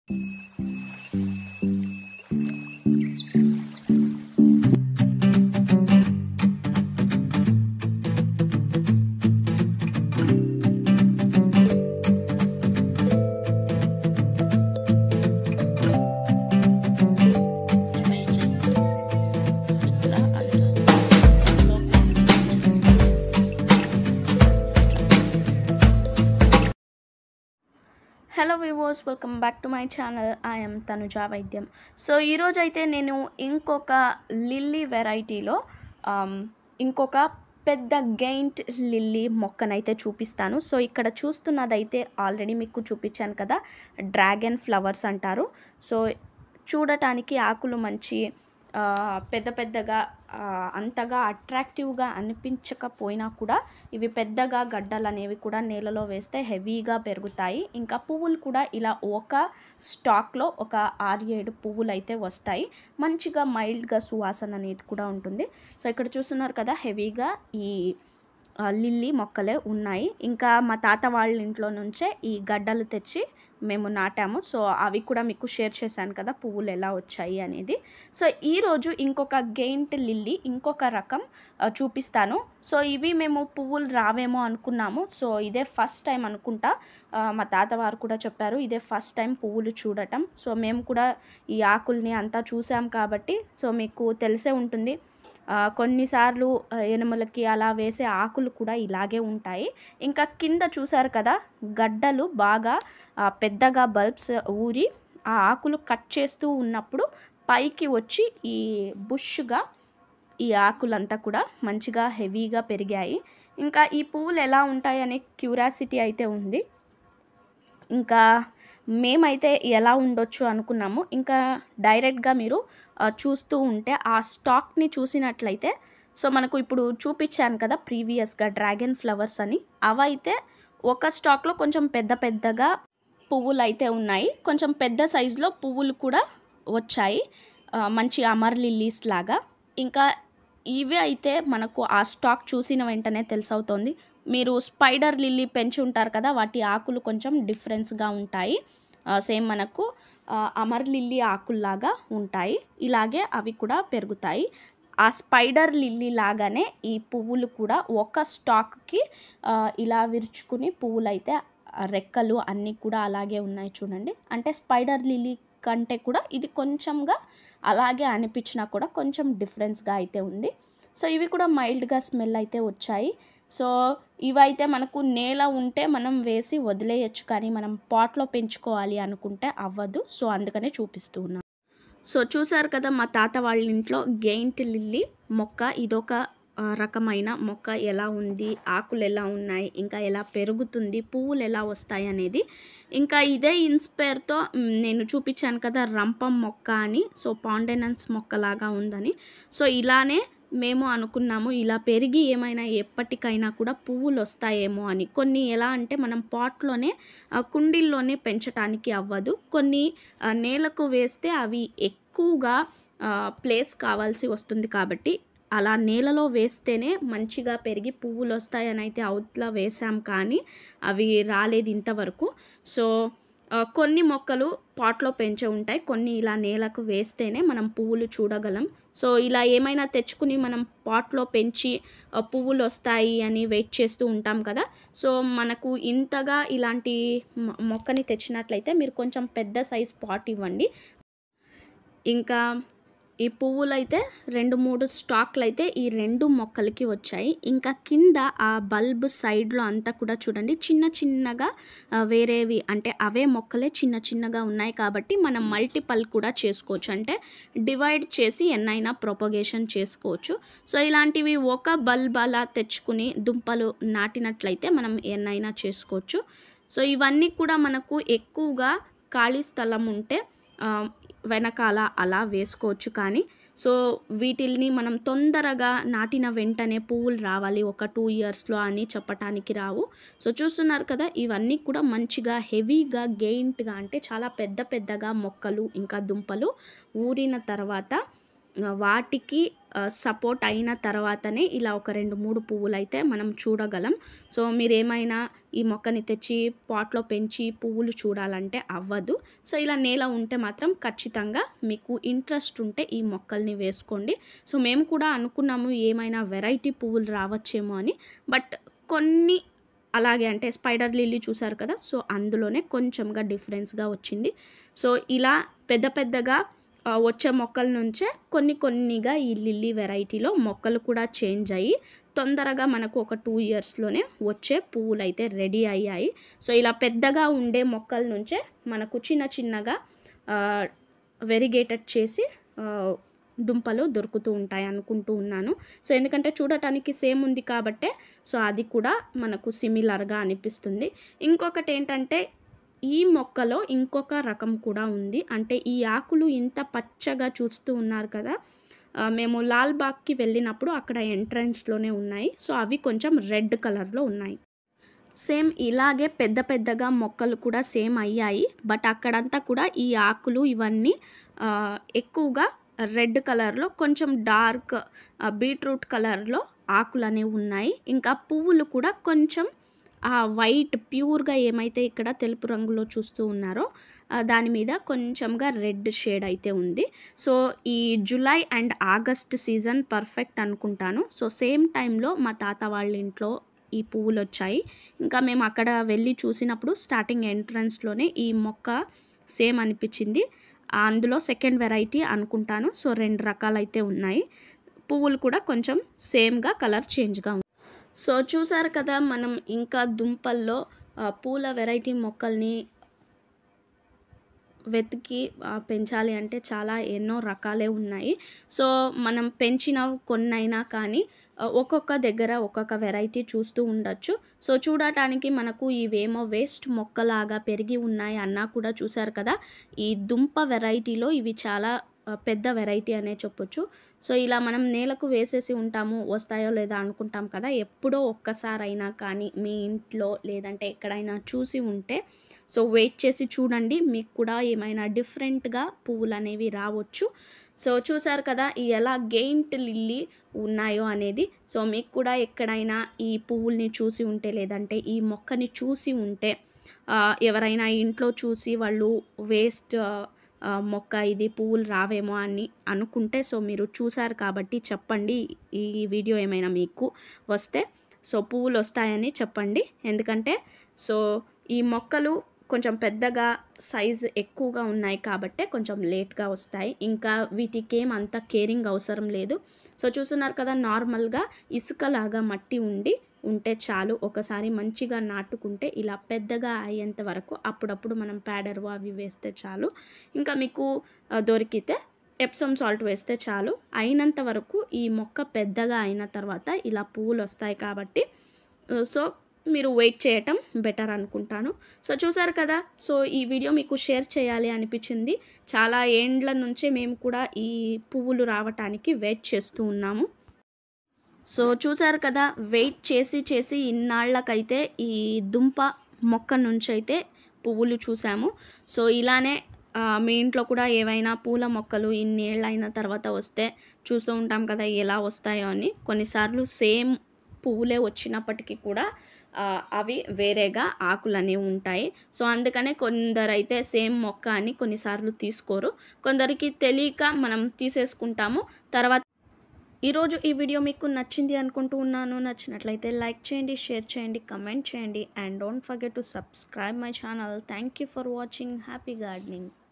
hello వివోస్ welcome back to my channel I'm Tanuja వైద్యం so ఈరోజు అయితే నేను ఇంకొక లిల్లీ వెరైటీలో ఆమ్, ఇంకొక పెద్ద గెయింట్ లిల్లీ మొక్కనైతే చూపిస్తాను సో ఇక్కడ చూస్తున్నదైతే ఆల్రెడీ మీకు చూపించాను కదా డ్రాగన్ ఫ్లవర్స్ అంటారు సో చూడటానికి ఆకులు మంచి ఆ, పెద్ద పెద్దగా ఆ, అంతగా అట్రాక్టివ్గా అనిపించకపోయినా కూడా ఇవి పెద్దగా గడ్డలు అనేవి కూడా నేలలో వేస్తే హెవీగా పెరుగుతాయి ఇంకా పువ్వులు కూడా ఇలా ఒక స్టాక్లో ఒక ఆరు ఏడు పువ్వులు అయితే వస్తాయి మంచిగా మైల్డ్గా సువాసన అనేది కూడా ఉంటుంది సో ఇక్కడ చూస్తున్నారు కదా హెవీగా ఈ ఆ, లిల్లీ మొక్కలే ఉన్నాయి ఇంకా మా తాత వాళ్ళ ఇంట్లో నుంచే ఈ గడ్డలు తెచ్చి మేము నాటాము సో అవి కూడా మీకు షేర్ చేశాను కదా పువ్వులు ఎలా వచ్చాయి అనేది సో ఈరోజు ఇంకొక గెయింట్ లిల్లీ ఇంకొక రకం ఆ, చూపిస్తాను సో ఇవి మేము పువ్వులు రావేమో అనుకున్నాము సో ఇదే ఫస్ట్ టైం అనుకుంటా ఆ, మా తాత వారు కూడా చెప్పారు ఇదే ఫస్ట్ టైం పువ్వులు చూడటం సో మేము కూడా ఈ ఆకుల్ని అంతా చూసాం కాబట్టి సో మీకు తెలిసే ఉంటుంది ఆ, కొన్నిసార్లు ఆ, ఎనుములకి అలా వేసే ఆకులు కూడా ఇలాగే ఉంటాయి ఇంకా కింద చూసారు కదా గడ్డలు బాగా ఆ, పెద్దగా బల్బ్స్ ఊరి ఆ ఆకులు కట్ చేస్తూ ఉన్నప్పుడు పైకి వచ్చి ఈ బుష్గా ఈ ఆకులంతా కూడా మంచిగా హెవీగా పెరిగాయి ఇంకా ఈ పువ్వులు ఎలా ఉంటాయి అనే క్యూరియాసిటీ అయితే ఉంది ఇంకా మేమైతే ఎలా ఉండొచ్చు అనుకున్నాము ఇంకా డైరెక్ట్గా మీరు ఆ, చూస్తూ ఉంటే ఆ స్టాక్ని చూసినట్లయితే సో మనకు ఇప్పుడు చూపించాను కదా ప్రీవియస్గా డ్రాగన్ ఫ్లవర్స్ అని అవైతే ఒక స్టాక్లో కొంచెం పెద్ద పెద్దగా పువ్వులు అయితే ఉన్నాయి కొంచెం పెద్ద సైజులో పువ్వులు కూడా వచ్చాయి ఆ, మంచి అమర్ లిల్లీస్ లాగా ఇంకా ఇవి అయితే మనకు ఆ స్టాక్ చూసిన వెంటనే తెలిసవుతోంది మీరు స్పైడర్ లిల్లీ పెంచి ఉంటారు కదా వాటి ఆకులు కొంచెం డిఫరెన్స్గా ఉంటాయి సేమ్ మనకు ఆ, అమర్ లిల్లీ ఆకుల్లాగా ఉంటాయి ఇలాగే అవి కూడా పెరుగుతాయి ఆ స్పైడర్ లిల్లీ లాగానే ఈ పువ్వులు కూడా ఒక స్టాక్కి ఆ, ఇలా విరుచుకుని పువ్వులు అయితే ఆ రెక్కలు అన్నీ కూడా అలాగే ఉన్నాయి చూడండి అంటే స్పైడర్ లిల్లీ కంటే కూడా ఇది కొంచెంగా అలాగే అనిపించినా కూడా కొంచెం డిఫరెన్స్గా అయితే ఉంది సో ఇవి కూడా మైల్డ్గా స్మెల్ అయితే వచ్చాయి సో ఇవైతే మనకు నేల ఉంటే మనం వేసి వదిలేయచ్చు కానీ మనం పాట్లో పెంచుకోవాలి అనుకుంటే అవ్వదు సో అందుకనే చూపిస్తూ ఉన్నాను సో చూసారు కదా మా తాత వాళ్ళ ఇంట్లో గెయింట్ లిల్లీ మొక్క ఇదొక ఆ, రకమైన మొక్క ఎలా ఉంది ఆకులు ఎలా ఉన్నాయి ఇంకా ఎలా పెరుగుతుంది పువ్వులు ఎలా వస్తాయి అనేది ఇంకా ఇదే ఇన్స్పైర్తో మ్, నేను చూపించాను కదా రంపం మొక్క అని సో పాండెనన్స్ మొక్కలాగా ఉందని సో ఇలానే మేము అనుకున్నాము ఇలా పెరిగి ఏమైనా ఎప్పటికైనా కూడా పువ్వులు వస్తాయేమో అని కొన్ని ఎలా అంటే మనం పాట్లోనే ఆ, కుండీల్లోనే పెంచడానికి అవ్వదు కొన్ని ఆ, నేలకు వేస్తే అవి ఎక్కువగా ఆ, ప్లేస్ కావాల్సి వస్తుంది కాబట్టి అలా నేలలో వేస్తేనే మంచిగా పెరిగి పువ్వులు వస్తాయని అయితే అవుట్లా వేసాం కానీ అవి రాలేదు ఇంతవరకు సో ఆ, కొన్ని మొక్కలు పాట్లో పెంచే ఉంటాయి కొన్ని ఇలా నేలకు వేస్తేనే మనం పువ్వులు చూడగలం సో ఇలా ఏమైనా తెచ్చుకుని మనం పాట్లో పెంచి ఆ, పువ్వులు వస్తాయి అని వెయిట్ చేస్తూ ఉంటాం కదా సో మనకు ఇంతగా ఇలాంటి మొ- మొక్కని తెచ్చినట్లయితే మీరు కొంచెం పెద్ద సైజ్ పాట్ ఇవ్వండి ఇంకా ఈ పువ్వులు అయితే రెండు మూడు స్టాక్లు అయితే ఈ రెండు మొక్కలకి వచ్చాయి ఇంకా కింద ఆ బల్బ్ సైడ్లో అంతా కూడా చూడండి చిన్న చిన్నగా ఆ, వేరేవి అంటే అవే మొక్కలే చిన్న చిన్నగా ఉన్నాయి కాబట్టి మనం మల్టిపల్ కూడా చేసుకోవచ్చు అంటే డివైడ్ చేసి ఎన్నైనా ప్రొపగేషన్ చేసుకోవచ్చు సో ఇలాంటివి ఒక బల్బ్ అలా తెచ్చుకుని దుంపలు నాటినట్లయితే మనం ఎన్నైనా చేసుకోవచ్చు సో ఇవన్నీ కూడా మనకు ఎక్కువగా ఖాళీ స్థలం ఉంటే ఆ, వెనకాల అలా వేసుకోవచ్చు కానీ సో వీటిల్ని మనం తొందరగా నాటిన వెంటనే పువ్వులు రావాలి ఒక టూ ఇయర్స్లో అని చెప్పటానికి రావు సో చూస్తున్నారు కదా ఇవన్నీ కూడా మంచిగా హెవీగా గెయింట్గా అంటే చాలా పెద్ద పెద్దగా మొక్కలు ఇంకా దుంపలు ఊరిన తర్వాత ఆ, వాటికి సపోర్ట్ అయిన తర్వాతనే ఇలా ఒక రెండు మూడు పువ్వులు అయితే మనం చూడగలం సో మీరు ఏమైనా ఈ మొక్కని తెచ్చి పాట్లో పెంచి పువ్వులు చూడాలంటే అవ్వదు సో ఇలా నేల ఉంటే మాత్రం ఖచ్చితంగా మీకు ఇంట్రెస్ట్ ఉంటే ఈ మొక్కల్ని వేసుకోండి సో మేము కూడా అనుకున్నాము ఏమైనా వెరైటీ పువ్వులు రావచ్చేమో అని బట్ కొన్ని అలాగే అంటే స్పైడర్ లిల్లీ చూసారు కదా సో అందులోనే కొంచెంగా డిఫరెన్స్గా వచ్చింది సో ఇలా పెద్ద పెద్దగా ఆ, వచ్చే మొక్కల నుంచే కొన్ని కొన్నిగా ఈ లిల్లీ వెరైటీలో మొక్కలు కూడా చేంజ్ అయ్యి తొందరగా మనకు ఒక టూ ఇయర్స్లోనే వచ్చే పువ్వులు అయితే రెడీ అయ్యాయి సో ఇలా పెద్దగా ఉండే మొక్కల నుంచే మనకు చిన్న చిన్నగా వెరిగేటెడ్ చేసి ఆ, దుంపలు దొరుకుతూ ఉంటాయి అనుకుంటూ ఉన్నాను సో ఎందుకంటే చూడటానికి సేమ్ ఉంది కాబట్టే సో అది కూడా మనకు సిమిలర్గా అనిపిస్తుంది ఇంకొకటి ఏంటంటే ఈ మొక్కలో ఇంకొక రకం కూడా ఉంది అంటే ఈ ఆకులు ఇంత పచ్చగా చూస్తూ ఉన్నారు కదా ఆ, మేము లాల్బాగ్కి వెళ్ళినప్పుడు అక్కడ ఎంట్రన్స్లోనే ఉన్నాయి సో అవి కొంచెం రెడ్ కలర్లో ఉన్నాయి సేమ్ ఇలాగే పెద్ద పెద్దగా మొక్కలు కూడా సేమ్ అయ్యాయి బట్ అక్కడంతా కూడా ఈ ఆకులు ఇవన్నీ ఆ, ఎక్కువగా రెడ్ కలర్లో కొంచెం డార్క్ బీట్రూట్ కలర్లో ఆకులు అనేవి ఉన్నాయి ఇంకా పువ్వులు కూడా కొంచెం ఆ వైట్ ప్యూర్గా ఏమైతే ఇక్కడ తెలుపు రంగులో చూస్తూ ఉన్నారో ఆ, దాని మీద కొంచెంగా రెడ్ షేడ్ అయితే ఉంది సో ఈ July and August season perfect అనుకుంటాను సో సేమ్ టైంలో మా తాత వాళ్ళ ఇంట్లో ఈ పువ్వులు వచ్చాయి ఇంకా మేము అక్కడ వెళ్ళి చూసినప్పుడు స్టార్టింగ్ ఎంట్రన్స్లోనే ఈ మొక్క సేమ్ అనిపించింది అందులో సెకండ్ వెరైటీ అనుకుంటాను సో రెండు రకాలైతే ఉన్నాయి పువ్వులు కూడా కొంచెం సేమ్గా కలర్ చేంజ్గా ఉంది సో చూసారు కదా మనం ఇంకా దుంపల్లో ఆ, పూల వెరైటీ మొక్కల్ని వెతికి ఆ, పెంచాలి అంటే చాలా ఎన్నో రకాలే ఉన్నాయి సో మనం పెంచిన కొన్నైనా కానీ ఆ, ఒక్కొక్క దగ్గర ఒక్కొక్క వెరైటీ చూస్తూ ఉండొచ్చు సో చూడటానికి మనకు ఇవేమో వేస్ట్ మొక్కలాగా పెరిగి ఉన్నాయి అన్నా కూడా చూసారు కదా ఈ దుంప వెరైటీలో ఇవి చాలా ఆ, పెద్ద వెరైటీ అనే చెప్పొచ్చు సో ఇలా మనం నేలకు వేసేసి ఉంటాము వస్తాయో లేదా అనుకుంటాం కదా ఎప్పుడో ఒక్కసారైనా కానీ మీ ఇంట్లో లేదంటే ఎక్కడైనా చూసి ఉంటే సో వెయిట్ చేసి చూడండి మీకు కూడా ఏమైనా డిఫరెంట్గా పువ్వులు అనేవి రావచ్చు సో చూసారు కదా ఈ ఎలా గెయింట్ లిల్లీ ఉన్నాయో అనేది సో మీకు కూడా ఎక్కడైనా ఈ పువ్వుల్ని చూసి ఉంటే లేదంటే ఈ మొక్కని చూసి ఉంటే ఆ, ఎవరైనా ఇంట్లో చూసి వాళ్ళు వేస్ట్ ఆ, మొక్క ఇది పువ్వులు రావేమో అని అనుకుంటే సో మీరు చూసారు కాబట్టి చెప్పండి ఈ వీడియో ఏమైనా మీకు వస్తే సో పువ్వులు వస్తాయని చెప్పండి ఎందుకంటే సో ఈ మొక్కలు కొంచెం పెద్దగా సైజ్ ఎక్కువగా ఉన్నాయి కాబట్టే కొంచెం లేట్గా వస్తాయి ఇంకా వీటికి ఏం అంత కేరింగ్ అవసరం లేదు సో చూస్తున్నారు కదా నార్మల్గా ఇసుకలాగా మట్టి ఉండి ఉంటే చాలు ఒకసారి మంచిగా నాటుకుంటే ఇలా పెద్దగా అయ్యేంత వరకు అప్పుడప్పుడు మనం ప్యాడర్ అవి వేస్తే చాలు ఇంకా మీకు ఆ, దొరికితే ఎప్సమ్ సాల్ట్ వేస్తే చాలు అయినంత వరకు ఈ మొక్క పెద్దగా అయిన తర్వాత ఇలా పువ్వులు వస్తాయి కాబట్టి ఆ, సో మీరు వెయిట్ చేయటం బెటర్ అనుకుంటాను సో చూసారు కదా సో ఈ వీడియో మీకు షేర్ చేయాలి అనిపించింది చాలా ఏండ్ల నుంచే మేము కూడా ఈ పువ్వులు రావటానికి వెయిట్ చేస్తూ ఉన్నాము సో చూసారు కదా వెయిట్ చేసి చేసి ఇన్నాళ్ళకైతే ఈ దుంప మొక్క నుంచి అయితే పువ్వులు చూసాము సో ఇలానే ఆ, మీ ఇంట్లో కూడా ఏవైనా పూల మొక్కలు ఇన్నేళ్ళు అయిన తర్వాత వస్తే చూస్తూ ఉంటాం కదా ఎలా వస్తాయో అని కొన్నిసార్లు సేమ్ పువ్వులే వచ్చినప్పటికీ కూడా ఆ, అవి వేరేగా ఆకులు అనేవి ఉంటాయి సో అందుకనే కొందరైతే సేమ్ మొక్క అని కొన్నిసార్లు తీసుకోరు కొందరికి తెలియక మనం తీసేసుకుంటాము తర్వాత ఈరోజు ఈ వీడియో మీకు నచ్చింది అనుకుంటూ ఉన్నాను నచ్చినట్లయితే లైక్ చేయండి షేర్ చేయండి కమెంట్ చేయండి and don't forget to subscribe my channel thank you for watching happy gardening